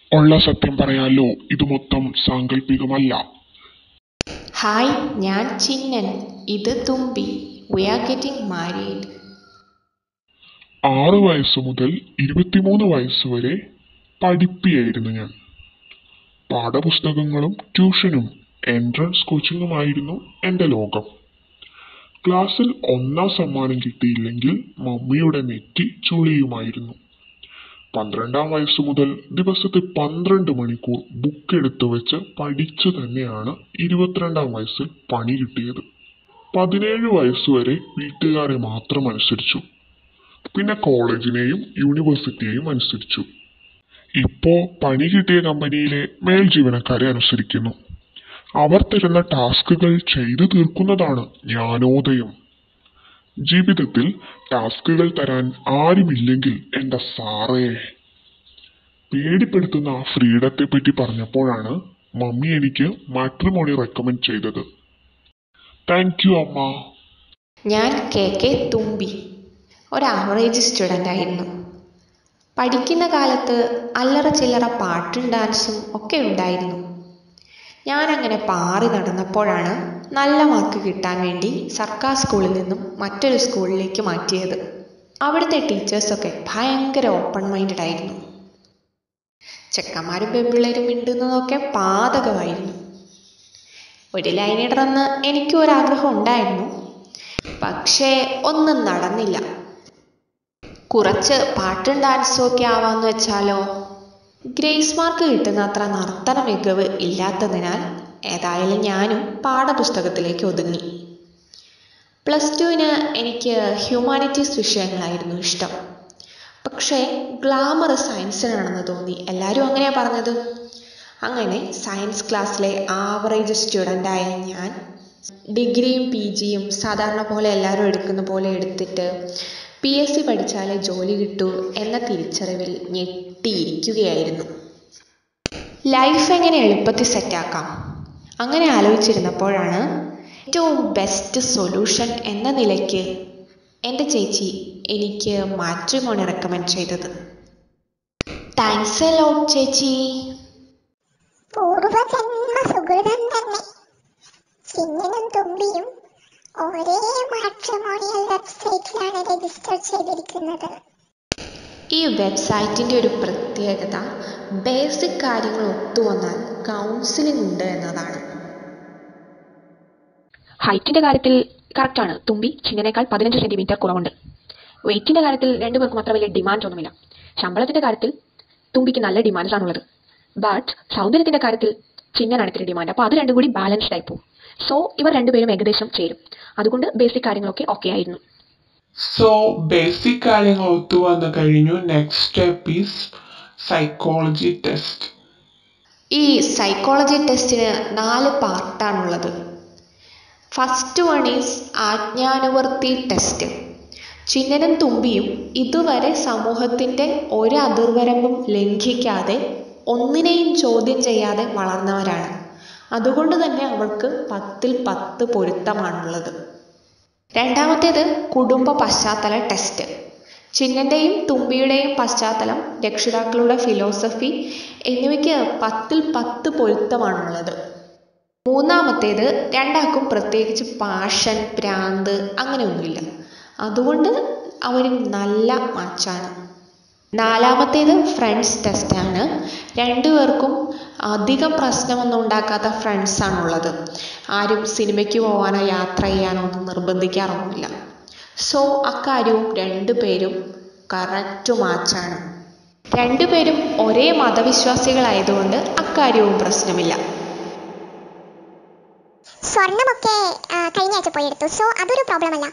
ഉള്ള സത്യം പറയാലോ ഇത് മൊത്തം സാങ്കല്പികമല്ല ഹായ് ഞാൻ ചിന്നൻ ഇത് തുമ്പി വി ആർ ഗെറ്റിംഗ് മാരീഡ് ആറ് വയസ്സ് മുതൽ ഇരുപത്തിമൂന്ന് വയസ്സ് വരെ പഠിപ്പിയായിരുന്നു ഞാൻ പാഠപുസ്തകങ്ങളും ട്യൂഷനും എൻട്രൻസ് കോച്ചിങ്ങുമായിരുന്നു എൻ്റെ ലോകം ക്ലാസ്സിൽ ഒന്നാം സമ്മാനം കിട്ടിയില്ലെങ്കിൽ മമ്മിയുടെ നെറ്റി ചുളിയുമായിരുന്നു പന്ത്രണ്ടാം വയസ്സ് മുതൽ ദിവസത്തെ പന്ത്രണ്ട് മണിക്കൂർ ബുക്ക് എടുത്തു വെച്ച് പഠിച്ചു തന്നെയാണ് ഇരുപത്തിരണ്ടാം വയസ്സിൽ പണി കിട്ടിയത് പതിനേഴ് വയസ്സുവരെ വീട്ടുകാരെ മാത്രം അനുസരിച്ചു പിന്നെ കോളേജിനെയും യൂണിവേഴ്സിറ്റിയെയും അനുസരിച്ചു ഇപ്പോ പണി കിട്ടിയ കമ്പനിയിലെ മേൽ ജീവനക്കാരെ അനുസരിക്കുന്നു അവർ തരുന്ന ടാസ്കുകൾ ചെയ്തു തീർക്കുന്നതാണ് ജ്ഞാനോദയം ജീവിതത്തിൽ ടാസ്കുകൾ തരാൻ ആരുമില്ലെങ്കിൽ എൻ്റെ സാറേ പേടിപ്പെടുത്തുന്ന ആ ഫ്രീഡത്തെ പറ്റി പറഞ്ഞപ്പോഴാണ് മമ്മി എനിക്ക് മാട്രിമോണി റെക്കമെൻഡ് ചെയ്തത് താങ്ക് യു അമ്മ ഞാൻ കെ കെ തുമ്പി ഒരു ആവറേജ് സ്റ്റുഡൻ്റ് ആയിരുന്നു പഠിക്കുന്ന കാലത്ത് അല്ലറ ചില്ലറ പാട്ടും ഡാൻസും ഒക്കെ ഉണ്ടായിരുന്നു ഞാനങ്ങനെ പാറി നടന്നപ്പോഴാണ് നല്ല മാർക്ക് കിട്ടാൻ വേണ്ടി സർക്കാർ സ്കൂളിൽ നിന്നും മറ്റൊരു സ്കൂളിലേക്ക് മാറ്റിയത് അവിടുത്തെ ടീച്ചേഴ്സൊക്കെ ഭയങ്കര ഓപ്പൺ മൈൻഡഡ് ആയിരുന്നു ചെക്കന്മാരും പെൺപിള്ളേരും മിണ്ടുന്നതൊക്കെ പാതകമായിരുന്നു ഒരു ലൈനിടണമെന്ന് എനിക്കും ഒരാഗ്രഹം ഉണ്ടായിരുന്നു പക്ഷേ ഒന്നും നടന്നില്ല കുറച്ച് പാട്ടും ഡാൻസും ഒക്കെ ആവാന്ന് വെച്ചാലോ ഗ്രേസ് മാർക്ക് കിട്ടുന്ന അത്ര നർത്തന മികവ് ഇല്ലാത്തതിനാൽ ഏതായാലും ഞാനും പാഠപുസ്തകത്തിലേക്ക് ഒതുങ്ങി പ്ലസ് ടുവിന് എനിക്ക് ഹ്യൂമാനിറ്റീസ് വിഷയങ്ങളായിരുന്നു ഇഷ്ടം പക്ഷേ ഗ്ലാമർ സയൻസിനാണെന്ന് തോന്നി എല്ലാവരും അങ്ങനെയാണ് പറഞ്ഞത് അങ്ങനെ സയൻസ് ക്ലാസ്സിലെ ആവറേജ് സ്റ്റുഡൻ്റായ ഞാൻ ഡിഗ്രിയും പി ജിയും സാധാരണ പോലെ എല്ലാവരും എടുക്കുന്ന പോലെ എടുത്തിട്ട് പി എസ് സി പഠിച്ചാലേ ജോലി കിട്ടൂ എന്ന തിരിച്ചറിവിൽ ഞെട്ടിയിരിക്കുകയായിരുന്നു ലൈഫ് എങ്ങനെ എളുപ്പത്തിൽ സെറ്റാക്കാം അങ്ങനെ ആലോചിച്ചിരുന്നപ്പോഴാണ് ഏറ്റവും ബെസ്റ്റ് സൊല്യൂഷൻ എന്ന നിലയ്ക്ക് എൻ്റെ ചേച്ചി എനിക്ക് മാട്രിമോണി റെക്കമെൻഡ് ചെയ്തത് താങ്ക്സ് എ ലോട്ട് ചേച്ചി പൂർവജന്മ സുഹൃതം തന്നെ ചിന്നനും തുമ്പിയും ഒരേ മാട്രിമോണിയൽ വെബ്സൈറ്റിലാണ് രജിസ്റ്റർ ചെയ്തിരിക്കുന്നത് ഈ വെബ്സൈറ്റിൻ്റെ ഒരു പ്രത്യേകത ബേസിക് കാര്യങ്ങൾ ഒത്തുവന്നാൽ കൗൺസിലിംഗ് ഉണ്ട് എന്നതാണ് ഹൈറ്റിന്റെ കാര്യത്തിൽ കറക്റ്റാണ് തുമ്പി ചിന്നനേക്കാൾ പതിനഞ്ച് സെന്റിമീറ്റർ കുറവുണ്ട് വെയിറ്റിന്റെ കാര്യത്തിൽ രണ്ടുപേർക്കും അത്ര വലിയ ഡിമാൻഡ് ഒന്നുമില്ല ശമ്പളത്തിന്റെ കാര്യത്തിൽ തുമ്പിക്ക് നല്ല ഡിമാൻഡ്സ് ആണുള്ളത് ബട്ട് സൗന്ദര്യത്തിന്റെ കാര്യത്തിൽ ചിന്നനാണ് ഇത്തിരി ഡിമാൻഡ് അപ്പോൾ അത് രണ്ടും കൂടി ബാലൻസ്ഡ് ആയി പോകും സോ ഇവർ രണ്ടുപേരും ഏകദേശം ചേരും അതുകൊണ്ട് ബേസിക് കാര്യങ്ങളൊക്കെ ഓക്കെ ആയിരുന്നു സോ ബേസിക് കാര്യങ്ങൾ ഒത്തു വന്നു കഴിഞ്ഞു next step is psychology test ഈ സൈക്കോളജി ടെസ്റ്റിന് നാല് പാർട്ടാണുള്ളത് ഫസ്റ്റ് വൺ ഈസ് ആജ്ഞാനുവർത്തി ടെസ്റ്റ് ചിന്നനും തുമ്പിയും ഇതുവരെ സമൂഹത്തിൻ്റെ ഒരു അതിർവരമ്പും ലംഘിക്കാതെ ഒന്നിനെയും ചോദ്യം ചെയ്യാതെ വളർന്നവരാണ് അതുകൊണ്ട് തന്നെ അവൾക്ക് പത്തിൽ പത്ത് പൊരുത്തമാണുള്ളത് രണ്ടാമത്തേത് കുടുംബ പശ്ചാത്തല ടെസ്റ്റ് ചിന്നൻ്റെയും തുമ്പിയുടെയും പശ്ചാത്തലം രക്ഷിതാക്കളുടെ ഫിലോസഫി എന്നിവയ്ക്ക് പത്തിൽ പത്ത് പൊരുത്തമാണുള്ളത് മൂന്നാമത്തേത് രണ്ടാൾക്കും പ്രത്യേകിച്ച് പാഷൻ പ്രാന്ത് അങ്ങനെയൊന്നുമില്ല അതുകൊണ്ട് അവർ നല്ല മാച്ചാണ് നാലാമത്തേത് ഫ്രണ്ട്സ് ടെസ്റ്റാണ് രണ്ടുപേർക്കും അധികം പ്രശ്നമൊന്നും ഉണ്ടാക്കാത്ത ഫ്രണ്ട്സാണുള്ളത് ആരും സിനിമയ്ക്ക് പോകാനോ യാത്ര ചെയ്യാനോ ഒന്നും നിർബന്ധിക്കാറൊന്നുമില്ല സോ അക്കാര്യവും രണ്ടുപേരും കറക്റ്റ് മാച്ചാണ് രണ്ടുപേരും ഒരേ മതവിശ്വാസികളായതുകൊണ്ട് അക്കാര്യവും പ്രശ്നമില്ല സ്വർണമൊക്കെ ആ, കഴിഞ്ഞ ആഴ്ച പോയി എടുത്തു സോ അതൊരു പ്രോബ്ലം അല്ല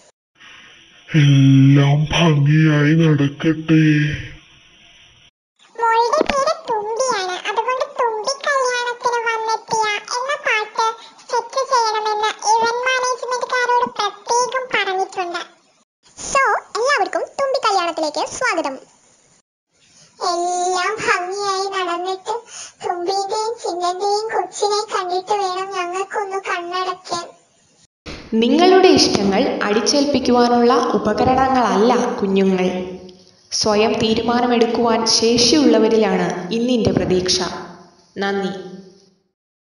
എല്ലാം ഭംഗിയായി നടക്കട്ടെ മോളുടെ പേര് തുമ്പിയാണ് അതുകൊണ്ട് തുമ്പി കല്യാണത്തിന് വന്നെത്തിയ എന്ന പാട്ട് സെറ്റ് ചെയ്യണമെന്ന് ഇവന്റ് മാനേജ്മെന്റുകാരോട് പ്രത്യേകം പറഞ്ഞിട്ടുണ്ട് സോ എല്ലാവർക്കും തുമ്പി കല്യാണത്തിലേക്ക് സ്വാഗതം എല്ലാം ഭംഗിയായി നടന്നിട്ട് തുമ്പിന്റെയും ചിന്നന്റെയും കൊച്ചിനെ കണ്ടിട്ട് വേണം ഞങ്ങൾക്കൊന്ന് കണ്ണടയ്ക്കാൻ നിങ്ങളുടെ ഇഷ്ടങ്ങൾ അടിച്ചേൽപ്പിക്കുവാനുള്ള ഉപകരണങ്ങളല്ല കുഞ്ഞുങ്ങൾ സ്വയം തീരുമാനമെടുക്കുവാൻ ശേഷിയുള്ളവരിലാണ് ഇന്നിൻ്റെ പ്രതീക്ഷ നന്ദി